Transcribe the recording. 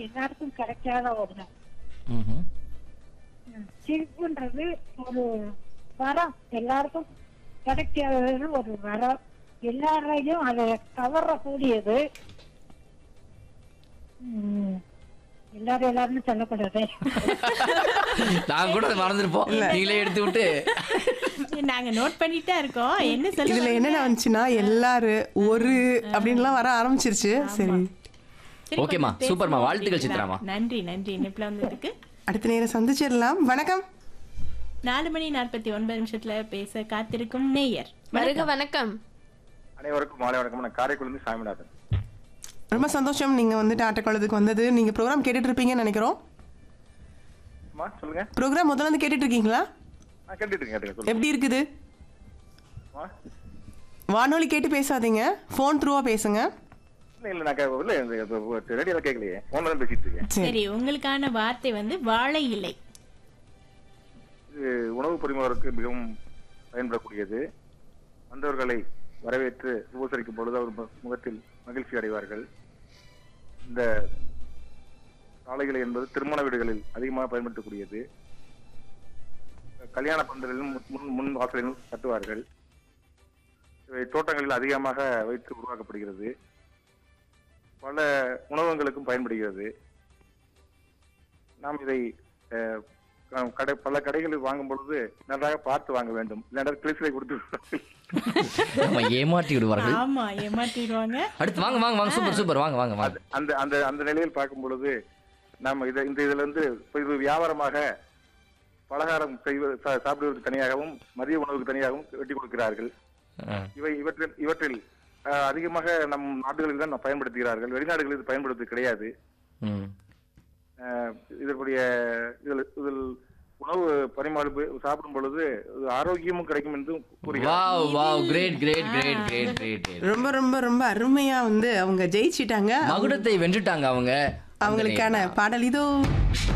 எல்லாருக்கும் கிடைக்காத ஒண்ணு ம்ஹும். ம், சிரிப்புன்றது ஒரு வரம் எல்லாருக்கும் கிடைக்காதது ஒரு வரம் எல்லாரையும் அதை கவரக்கூடியது ம், எல்லாரும் எல்லாரும் சொல்லக்கூடாது நான் கூட அதை மறந்துருப்போம் நீங்களே எடுத்து விட்டு நாங்க நோட் பண்ணிட்டே இருக்கோம் என்ன சொல்ல இதுல என்னென்ன வந்துச்சுன்னா எல்லாரு ஒரு அப்படின்லாம் வர ஆரம்பிச்சிருச்சு சரி சரி, ஓகேம்மா, கொஞ்சம் சூப்பர்மா. பேசலாம் வாழ்த்துக்கள் அப்படிங்களா? சித்ராம்மா. நன்றி நன்றி இணைப்புல வந்ததுக்கு அடுத்த நேரம் சந்திச்சிடலாம் வணக்கம் நாலு மணி நாற்பத்தி ஒன்பது நிமிஷத்துல பேச காத்திருக்கும் நேயர் வருக வணக்கம் அனைவருக்கும் மாலை வணக்கம் நான் காரைக்குடிலிருந்து சாமிநாதன் ரொம்ப சந்தோஷம் நீங்க வந்துட்டு ஆட்டக்குளத்துக்கு வந்தது நீங்க ப்ரோக்ராம் கேட்டுட்டு இருப்பீங்கன்னு நினைக்கிறோம் அம்மா சொல்லுங்க ப்ரோக்ராம் முதல்ல இருந்து கேட்டுட்டு இருக்கீங்களா நான் கேட்டுட்டு இருக்கேன் கேட்டுங்க சொல்லுங்க எப்படி இருக்குது அம்மா வானொலி கேட்டு பேசாதீங்க ஃபோன் த்ரூவா பேசுங்க இல்ல இல்ல நான் கே- இல்ல இந்த ரேடியோல கேட்கலையே போன்ல தான் பேசிட்டு இருக்கேன் சரி சரி உங்களுக்கான வார்த்தை வந்து வாழை இலை இது உணவு பரிமாறருக்கு மிகவும் பயன்படக்கூடியது வந்தவர்களை வரவேற்று உபசரிக்கும் பொழுது அவர் மு- முகத்தில் மகிழ்ச்சி அடைவார்கள் இந்த சாலைகளை என்பது திருமண வீடுகளில் அதிகமாக பயன்படுத்தக்கூடியது கல்யாண பந்தலிலும் முன்- முன் முன் வாசலிலும் கட்டுவார்கள் இவை தோட்டங்களில் அதிகமாக வைத்து உருவாக்கப்படுகிறது பல உணவகங்களுக்கும் பயன்படுகிறது நாம் இதை அஹ், க- கடை பல கடைகளில் வாங்கும் பொழுது நன்றாக பார்த்து வாங்க வேண்டும் இல்லைன்னா கிளிசிலை கொடுத்து விடுவார்கள். நம்ம ஏமாற்றி விடுவார்கள் ஆமா ஏமாத்திடுவாங்க அடுத்து வாங்க வாங்க வாங்க சூப்பர் சூப்பர் வாங்க வாங்க வாங்க அது- அந்த அந்த அந்த நிலையில் பார்க்கும் பொழுது நாம இதை இந்த இதுல இருந்து இப்ப இது வியாபாரமாக பலகாரம் செய்வது சா- சாப்பிடுவதற்கு தனியாகவும் மதிய உணவுக்கு தனியாகவும் வெட்டி கொடுக்கிறார்கள் ஆ. இவை இவற்றில் இவற்றில் அஹ், அதிகமாக நம் நாடுகளில் தான் பயன்படுத்துகிறார்கள் வெளிநாடுகளில் இது பயன்படுத்துவது கிடையாது ம். அஹ், இதற்குரிய இதில் இதில் உணவு பரிமாறு சாப்பிடும் பொழுது இது ஆரோக்கியமும் கிடைக்கும் என்று கூறுகிறார் wow wow great great great great great ரொம்ப ரொம்ப ரொம்ப அருமையா வந்து அவங்க ஜெயிச்சிட்டாங்க மகுடத்தை வென்றுட்டாங்க அவங்க அவங்களுக்கான பாடல் இதோ